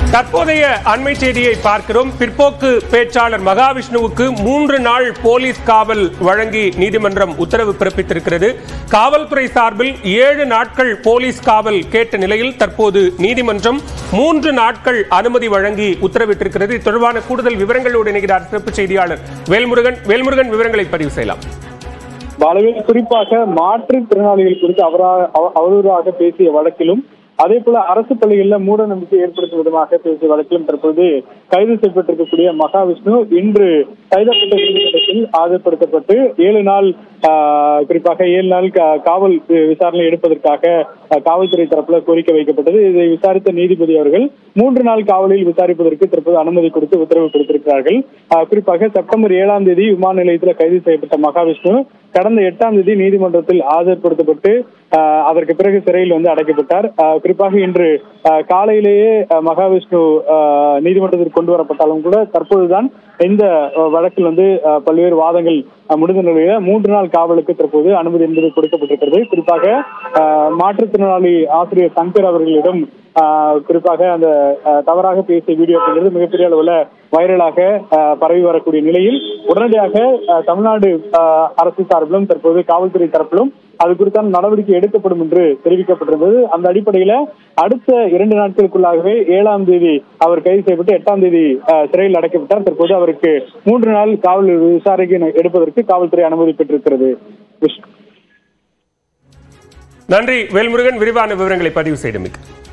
தற்போதைய அண்மை செய்தியை பார்க்கிறோம் பிற்போக்கு பேச்சாளர் மகாவிஷ்ணுவுக்கு மூன்று நாள் போலீஸ் காவல் வழங்கி நீதிமன்றம் உத்தரவு பிறப்பித்திருக்கிறது காவல்துறை சார்பில் ஏழு நாட்கள் போலீஸ் காவல் கேட்ட நிலையில் தற்போது நீதிமன்றம் மூன்று நாட்கள் அனுமதி வழங்கி உத்தரவிட்டிருக்கிறது இது தொடர்பான கூடுதல் விவரங்களோடு இணைகிறார் சிறப்பு செய்தியாளர் வேல்முருகன் வேல்முருகன் விவரங்களை பதிவு செய்யலாம் பாலவேல் குறிப்பாக மாற்றுத்திறனாளிகள் குறித்து அவரா- அவ- அவதூறாக பேசிய வழக்கிலும் அதே போல அரசு பள்ளிகளில் மூட நம்பிக்கை ஏற்படுத்தும் விதமாக பேசிய வழக்கிலும் தற்போது கைது செய்யப்பட்டிருக்கக்கூடிய மகாவிஷ்ணு இன்று கைதப்பட்ட நீதிமன்றத்தில் ஆஜர்படுத்தப்பட்டு ஏழு நாள் ஆஹ், குறிப்பாக ஏழு நாள் கா- காவல் விசாரணை எடுப்பதற்காக ஆஹ், காவல்துறை தரப்புல கோரிக்கை வைக்கப்பட்டது இதை விசாரித்த நீதிபதி அவர்கள் மூன்று நாள் காவலில் விசாரிப்பதற்கு தற்போது அனுமதி கொடுத்து உத்தரவு கொடுத்திருக்கிறார்கள் ஆஹ், குறிப்பாக செப்டம்பர் ஏழாம் தேதி விமான நிலையத்தில் கைது செய்யப்பட்ட மகாவிஷ்ணு கடந்த எட்டாம் தேதி நீதிமன்றத்தில் ஆஜர்படுத்தப்பட்டு ஆஹ், அதற்கு பிறகு சிறையில் வந்து அடைக்கப்பட்டார் ஆஹ், குறிப்பாக இன்று ஆஹ், காலையிலேயே ஆஹ், மகாவிஷ்ணு ஆஹ், நீதிமன்றத்திற்கு கொண்டு வரப்பட்டாலும் கூட தற்போதுதான் இந்த ஆஹ், வழக்கில் வந்து ஆஹ், பல்வேறு வாதங்கள் ஆஹ், முடிந்த நிலையில மூன்று நாள் காவலுக்கு தற்போது அனுமதி என்பது கொடுக்கப்பட்டிருக்கிறது குறிப்பாக ஆஹ், மாற்றுத்திறனாளி ஆசிரியர் சங்கர் அவர்களிடம் ஆஹ், குறிப்பாக அந்த ஆஹ், தவறாக பேசிய வீடியோ அப்படிங்கிறது மிகப்பெரிய அளவுல வைரலாக ஆஹ், பரவி வரக்கூடிய நிலையில் உடனடியாக ஆஹ், தமிழ்நாடு ஆஹ், அரசு சார்பிலும் தற்போது காவல்துறை தரப்பிலும் அது குறித்தான நடவடிக்கை எடுக்கப்படும் என்று தெரிவிக்கப்பட்டிருந்தது அந்த அடிப்படையில அடுத்த இரண்டு நாட்களுக்குள்ளாகவே ஏழாம் தேதி அவர் கைது செய்யப்பட்டு எட்டாம் தேதி ஆஹ், சிறையில் அடைக்கப்பட்டார் தற்போது அவருக்கு மூன்று நாள் காவல் விசாரணை எடுப்பதற்கு காவல்துறை அனுமதி பெற்றிருக்கிறது விஷ்ணு நன்றி வேல்முருகன் விரிவான விவரங்களை பதிவு செய்தமைக்கு